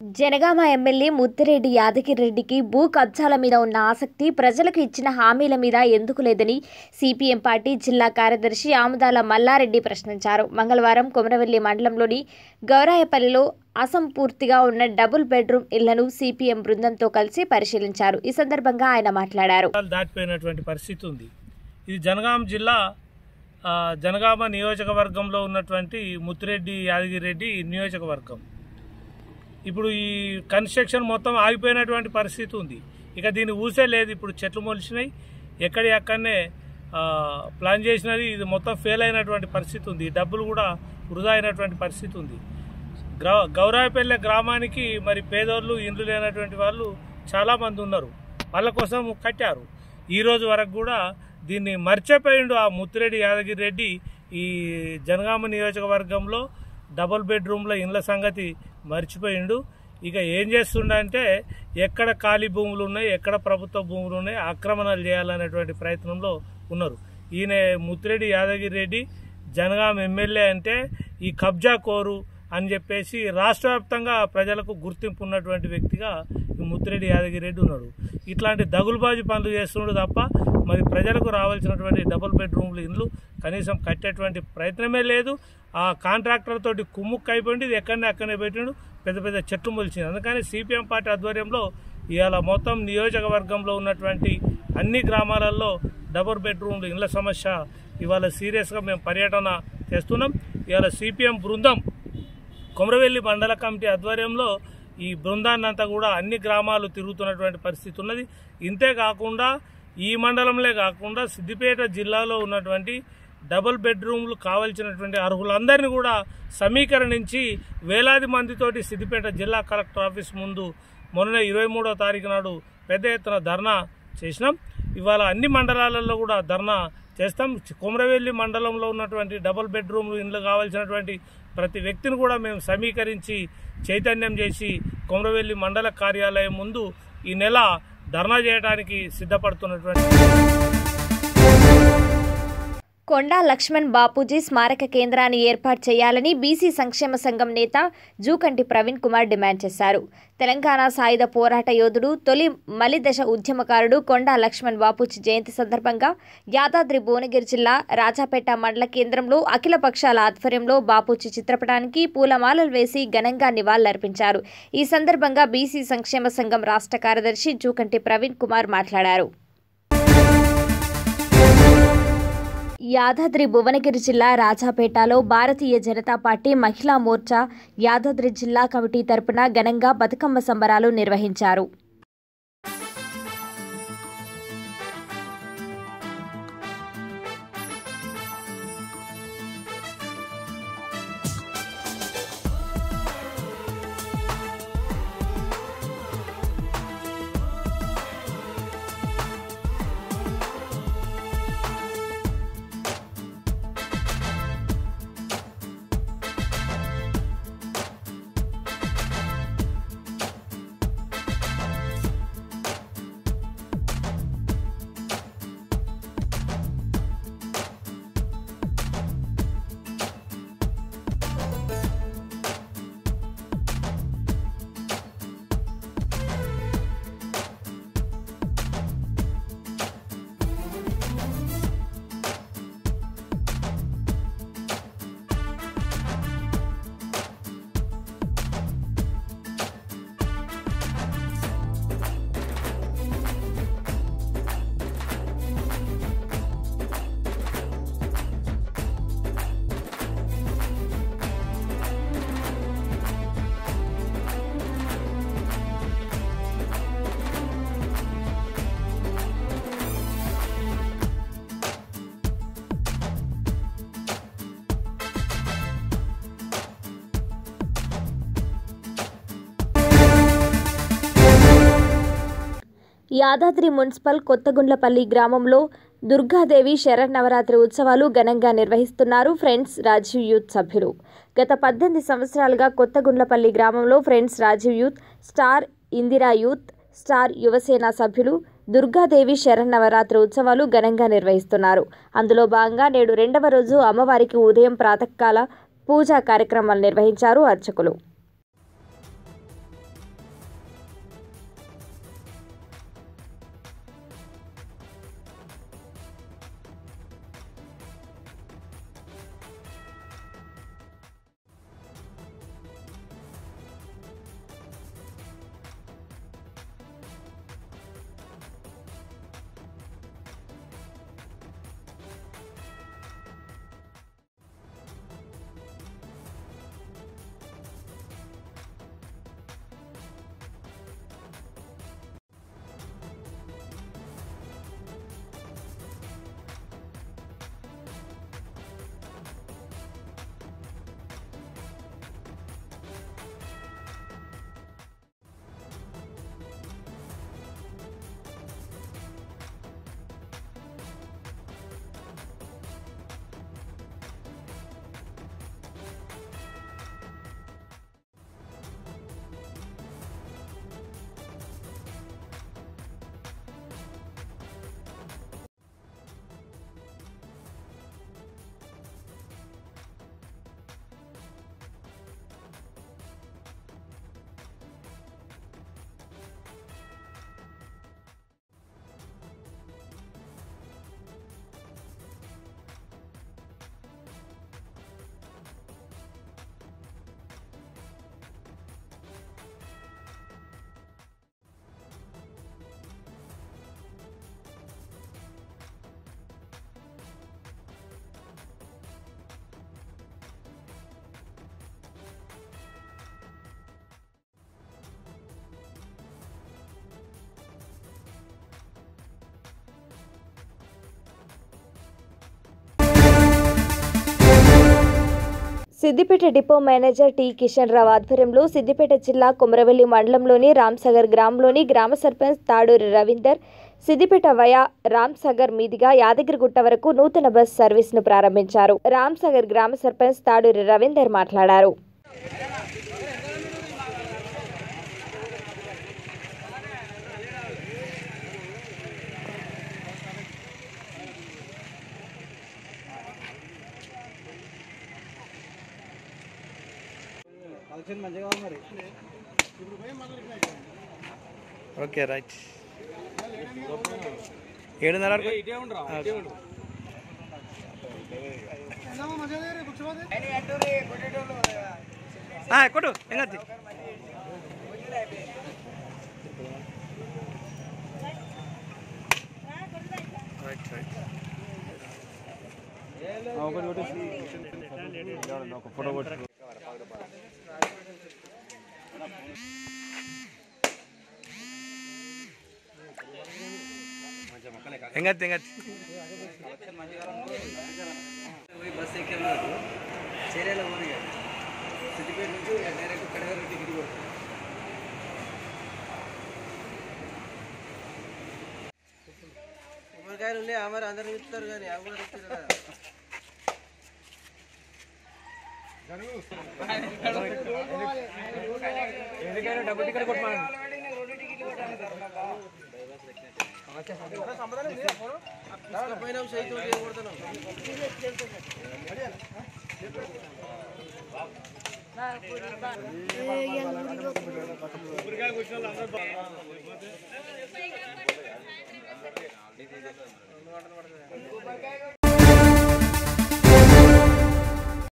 Janagama MLA Muthireddy యాదగిరెడ్డికి భూ కబ్జాల మీద ఉన్న ఆసక్తి ప్రజలకు ఇచ్చిన హామీల మీద ఎందుకు లేదని సిపిఎం పార్టీ జిల్లా కార్యదర్శి ఆముదాల మల్లారెడ్డి ప్రశ్నించారు మంగళవారం కొమరవెల్లి మండలంలోని గౌరాయపల్లిలో అసంపూర్తిగా ఉన్న డబుల్ బెడ్రూమ్ ఇళ్లను సిపిఎం బృందంతో కలిసి పరిశీలించారు ఈ సందర్భంగా ఆయన మాట్లాడారు ప్రాంతాలు దాటిపోయినటువంటి పరిస్థితి ఉంది ఇది జనగాం జిల్లా ఆ, జనగామ నియోజకవర్గంలో ఉన్నటువంటి ముత్తిరెడ్డి యాదగిరెడ్డి నియోజకవర్గం ఇప్పుడు ఈ కన్స్ట్రక్షన్ మొత్తం ఆగిపోయినటువంటి పరిస్థితి ఉంది ఇక దీన్ని ఊసే లేదు ఇప్పుడు చెట్లు మొలిచినాయి ఎక్కడి అక్కడనే ఆ, ప్లాన్ చేసినది ఇది మొత్తం ఫెయిల్ అయినటువంటి పరిస్థితి ఉంది డబ్బులు కూడా వృధా అయినటువంటి పరిస్థితి ఉంది గ్రా గౌరాయపల్లె గ్రామానికి మరి పేదోళ్ళు ఇండ్లు లేనటువంటి వాళ్ళు చాలామంది ఉన్నారు వాళ్ళ కోసం కట్టారు ఈ రోజు వరకు కూడా దీన్ని మర్చిపోయిండు ఆ ముత్తిరెడ్డి యాదగిరి రెడ్డి ఈ జనగామ నియోజకవర్గంలో డబుల్ బెడ్రూమ్ల ఇండ్ల సంగతి మర్చిపోయిండు ఇక ఏం చేస్తుండంటే ఎక్కడ ఖాళీ భూములు ఉన్నాయి ఎక్కడ ప్రభుత్వ భూములు ఉన్నాయి ఆక్రమణలు చేయాలనేటువంటి ప్రయత్నంలో ఉన్నారు ఈయన ముత్తిరెడ్డి యాదగిరి రెడ్డి జనగాం ఎమ్మెల్యే అంటే ఈ కబ్జా కోరు అని చెప్పేసి రాష్ట్ర వ్యాప్తంగా ప్రజలకు గుర్తింపు ఉన్నటువంటి వ్యక్తిగా ఈ ముత్తిరెడ్డి యాదగిరి రెడ్డి ఉన్నాడు ఇట్లాంటి దగులుబాజీ పనులు చేస్తున్నాడు తప్ప మరి ప్రజలకు రావాల్సినటువంటి డబుల్ బెడ్రూమ్లు ఇండ్లు కనీసం కట్టేటువంటి ప్రయత్నమే లేదు ఆ కాంట్రాక్టర్ తోటి కుమ్ముక్కు అయిపోయింది ఇది ఎక్కడనే అక్కడనే పెట్టిండు పెద్ద పెద్ద చెట్లు మొలిచింది అందుకని సిపిఎం పార్టీ ఆధ్వర్యంలో ఇవాళ మొత్తం నియోజకవర్గంలో ఉన్నటువంటి అన్ని గ్రామాలలో డబుల్ బెడ్రూమ్లు ఇండ్ల సమస్య ఇవాళ సీరియస్గా మేము పర్యటన చేస్తున్నాం ఇవాళ సిపిఎం బృందం కొమరవెల్లి మండల కమిటీ ఆధ్వర్యంలో ఈ బృందాన్ని అంతా కూడా అన్ని గ్రామాలు తిరుగుతున్నటువంటి పరిస్థితి ఉన్నది ఇంతే కాకుండా ఈ మండలంలో కాకుండా సిద్దిపేట జిల్లాలో ఉన్నటువంటి డబుల్ బెడ్రూమ్లు కావాల్సినటువంటి అర్హులందరినీ కూడా సమీకరణించి వేలాది మందితోటి సిద్దిపేట జిల్లా కలెక్టర్ ఆఫీస్ ముందు మొన్న ఇరవై మూడో తారీఖు నాడు పెద్ద ఎత్తున ధర్నా చేసినాం ఇవాళ అన్ని మండలాలలో కూడా ధర్నా చేస్తాం కుమరవెల్లి మండలంలో ఉన్నటువంటి డబుల్ బెడ్రూమ్లు ఇండ్లు కావాల్సినటువంటి ప్రతి వ్యక్తిని కూడా మేము సమీకరించి చైతన్యం చేసి కుమరవెల్లి మండల కార్యాలయం ముందు ఈ నెల ధర్నా చేయడానికి సిద్ధపడుతున్నటువంటి కొండా లక్ష్మణ్ బాపూజీ స్మారక కేంద్రాన్ని ఏర్పాటు చేయాలని బీసీ సంక్షేమ సంఘం నేత జూకంటి ప్రవీణ్ కుమార్ డిమాండ్ చేశారు తెలంగాణ సాయుధ పోరాట యోధుడు తొలి మలిదశ ఉద్యమకారుడు కొండా లక్ష్మణ్ బాపూజీ జయంతి సందర్భంగా యాదాద్రి భువనగిరి జిల్లా రాజాపేట మండల కేంద్రంలో అఖిల పక్షాల ఆధ్వర్యంలో బాపూజీ చిత్రపటానికి పూలమాలలు వేసి ఘనంగా నివాళులర్పించారు ఈ సందర్భంగా బీసీ సంక్షేమ సంఘం రాష్ట్ర కార్యదర్శి జూకంటి ప్రవీణ్ కుమార్ మాట్లాడారు యాదాద్రి భువనగిరి జిల్లా రాజాపేటలో భారతీయ జనతా పార్టీ మహిళా మోర్చా యాదాద్రి జిల్లా కమిటీ తరపున ఘనంగా బతుకమ్మ సంబరాలు నిర్వహించారు యాదాద్రి మున్సిపల్ కొత్తగుండ్లపల్లి గ్రామంలో దుర్గాదేవి శరన్నవరాత్రి ఉత్సవాలు ఘనంగా నిర్వహిస్తున్నారు ఫ్రెండ్స్ రాజీవ్ యూత్ సభ్యులు గత పద్దెనిమిది సంవత్సరాలుగా కొత్తగుండ్లపల్లి గ్రామంలో friends Rajiv youth star Indira youth star Yuvasena సభ్యులు దుర్గాదేవి శరన్నవరాత్రి ఉత్సవాలు ఘనంగా నిర్వహిస్తున్నారు అందులో భాగంగా నేడు రెండవ రోజు అమ్మవారికి ఉదయం ప్రాతకాల పూజా కార్యక్రమాలు నిర్వహించారు అర్చకులు Siddipet depot manager T Kishan Rao ఆధ్వర్యంలో సిద్దిపేట జిల్లా కుమరవెల్లి మండలంలోని రామ్సాగర్ గ్రామంలోని గ్రామ సర్పంచ్ తాడూరి రవీందర్ సిద్దిపేట వయా రామ్సాగర్ మీదుగా యాదగిరిగుట్ట వరకు నూతన బస్ సర్వీస్ను ప్రారంభించారు రామ్సాగర్ గ్రామ సర్పంచ్ తాడూరి రవీందర్ మాట్లాడారు ఫంక్షన్ మంచిగా ఉంది మరి ఓకే రైట్ ఏడున్నర వరకు ఆ, కొట్టు ఏం కాదు రైట్ రైట్ ఒక ఫోటో కొట్టు ఎంగత్తి ఎంగత్తి పోయి బస్సు ఎక్కాము చేరేలా పోనీ సిద్దిపేట నుంచి డైరెక్ట్ కడగారు టికెట్ కొడుతుంది కొబ్బరికాయలు ఉన్నాయి ఆ మరి అందరు ఇస్తారు కానీ అవి కూడా ఇస్తారు కదా డబ్బులు టికెట్ కొట్టమని తీసుకుపోయినాం సైతం కొడుతున్నాం